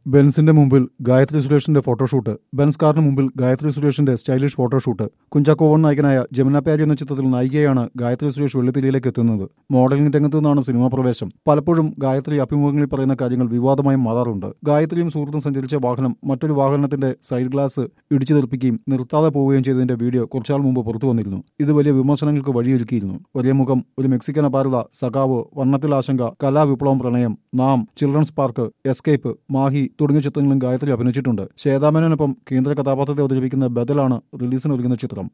ബെൻസിന്റെ മുമ്പിൽ ഗായത്രി സുരേഷിന്റെ photoshoot Benz കാറിന് മുമ്പിൽ ഗായത്രി സുരേഷിന്റെ സ്റ്റൈലിഷ് ഫോട്ടോഷൂട്ട് കുഞ്ചാക്കോ വൺ നായകനായ ജമുന പാരി എന്ന ചിത്രത്തിൽ നായികയാണ് ഗായത്രി സുരേഷ് വെള്ളിത്തിരിയിലേക്ക് എത്തുന്നത് മോഡലിംഗ് രംഗത്തു നിന്നാണ് സിനിമാ പ്രവേശം പലപ്പോഴും ഗായത്രി അഭിമുഖങ്ങളിൽ പറയുന്ന കാര്യങ്ങൾ വിവാദമായി മാറാറുണ്ട് ഗായത്രിയും സുഹൃത്തും സഞ്ചരിച്ച വാഹനം മറ്റൊരു വാഹനത്തിന്റെ സൈഡ് ഗ്ലാസ് ഇടിച്ചു തെറിപ്പിക്കുകയും നിർത്താതെ പോവുകയും ചെയ്തതിന്റെ വീഡിയോ കുറച്ചാൾ മുമ്പ് പുറത്തു വന്നിരുന്നു ഇത് വലിയ വിമർശനങ്ങൾക്ക് വഴിയൊരുക്കിയിരുന്നു ഒരേ മുഖം ഒരു മെക്സിക്കൻ അപാരത സഖാവ് വർണ്ണത്തിൽ ആശങ്ക കലാവിപ്ലവം പ്രണയം നാം ചിൽഡ്രൻസ് പാർക്ക് എസ്കേപ്പ് മാഹി തുടങ്ങിയ ചിത്രങ്ങളും ഗായത്രി അഭിനയിച്ചിട്ടുണ്ട് ശ്വേതാമേനൊപ്പം കേന്ദ്ര കഥാപാത്രത്തെ അവതരിപ്പിക്കുന്ന ബദലാണ് റിലീസിന് ഒരുങ്ങുന്ന ചിത്രം